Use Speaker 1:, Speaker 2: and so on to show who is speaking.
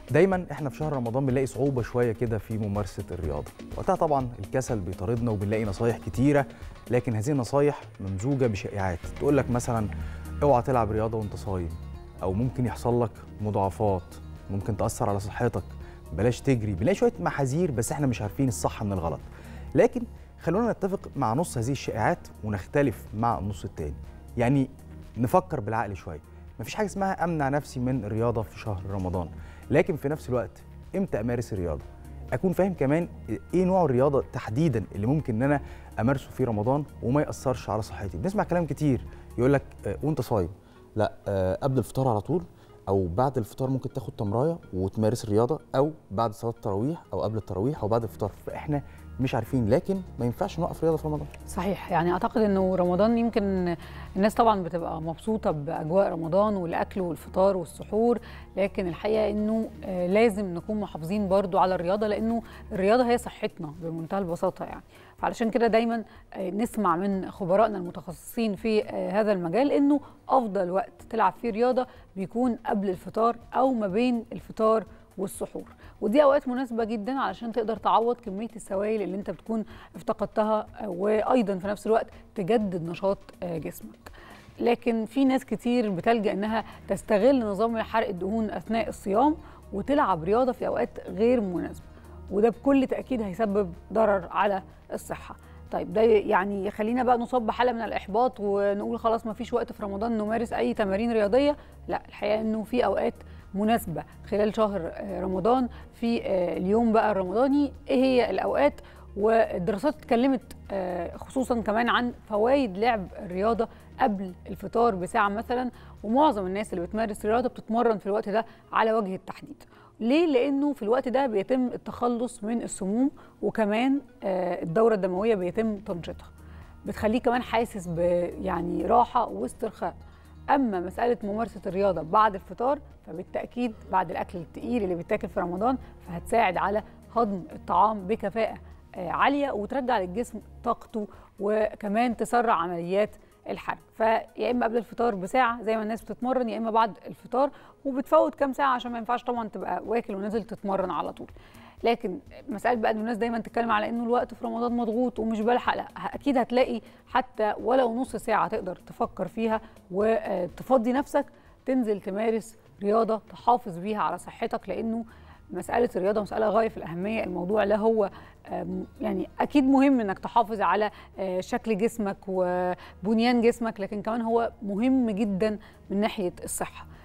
Speaker 1: دايما احنا في شهر رمضان بنلاقي صعوبه شويه كده في ممارسه الرياضه وقتها طبعا الكسل بيطاردنا وبنلاقي نصايح كتيره لكن هذه النصايح ممزوجه بشائعات تقول لك مثلا اوعى تلعب رياضه وانت صايم او ممكن يحصل لك مضاعفات ممكن تاثر على صحتك بلاش تجري بنلاقي شويه محاذير بس احنا مش عارفين الصح من الغلط لكن خلونا نتفق مع نص هذه الشائعات ونختلف مع النص التاني يعني نفكر بالعقل شويه مفيش حاجه اسمها امنع نفسي من الرياضه في شهر رمضان لكن في نفس الوقت امتى امارس الرياضه اكون فاهم كمان ايه نوع الرياضه تحديدا اللي ممكن ان انا امارسه في رمضان وما ياثرش على صحتي بنسمع كلام كتير يقول لك آه، وانت صايم لا آه، قبل الفطار على طول او بعد الفطار ممكن تاخد تمرايه وتمارس الرياضه او بعد صلاه التراويح او قبل التراويح او بعد الفطار فاحنا مش عارفين لكن ما ينفعش نوقف رياضه في رمضان
Speaker 2: صحيح يعني اعتقد انه رمضان يمكن الناس طبعا بتبقى مبسوطه باجواء رمضان والاكل والفطار والسحور لكن الحقيقه انه آه، لازم نكون محافظين برضو على الرياضه لانه الرياضه هي صحتنا بمنتهى البساطه يعني فعلشان كده دايما آه، نسمع من خبرائنا المتخصصين في آه، هذا المجال انه افضل وقت تلعب فيه رياضه بيكون قبل الفطار او ما بين الفطار والسحور ودي اوقات مناسبه جدا علشان تقدر تعوض كميه السوائل اللي انت بتكون افتقدتها آه، وايضا في نفس الوقت تجدد نشاط آه، جسمك لكن في ناس كتير بتلجا انها تستغل نظام حرق الدهون اثناء الصيام وتلعب رياضه في اوقات غير مناسبه وده بكل تاكيد هيسبب ضرر على الصحه طيب ده يعني يخلينا بقى نصاب بحاله من الاحباط ونقول خلاص ما فيش وقت في رمضان نمارس اي تمارين رياضيه لا الحقيقه انه في اوقات مناسبه خلال شهر آه، رمضان في آه، اليوم بقى الرمضاني ايه هي الاوقات والدراسات اتكلمت آه، خصوصا كمان عن فوائد لعب الرياضه قبل الفطار بساعه مثلا ومعظم الناس اللي بتمارس رياضه بتتمرن في الوقت ده على وجه التحديد ليه لانه في الوقت ده بيتم التخلص من السموم وكمان آه، الدوره الدمويه بيتم تنشيطها بتخليه كمان حاسس ب يعني راحه واسترخاء اما مساله ممارسه الرياضه بعد الفطار فبالتاكيد بعد الاكل التقيل اللي بيتاكل في رمضان فهتساعد على هضم الطعام بكفاءه آه، عاليه وترجع للجسم طاقته وكمان تسرع عمليات الحرق فيا اما قبل الفطار بساعه زي ما الناس بتتمرن يا اما بعد الفطار وبتفوت كام ساعه عشان ما ينفعش طبعا تبقى واكل ونازل تتمرن على طول لكن مساله بقى ان الناس دايما تتكلم على انه الوقت في رمضان مضغوط ومش بلحق لا اكيد هتلاقي حتى ولو نص ساعه تقدر تفكر فيها وتفضي نفسك تنزل تمارس رياضه تحافظ بيها على صحتك لانه مساله الرياضه مساله غايه في الاهميه الموضوع لا هو آم، يعني اكيد مهم انك تحافظ على آه، شكل جسمك وبنيان جسمك لكن كمان هو مهم جدا من ناحيه الصحه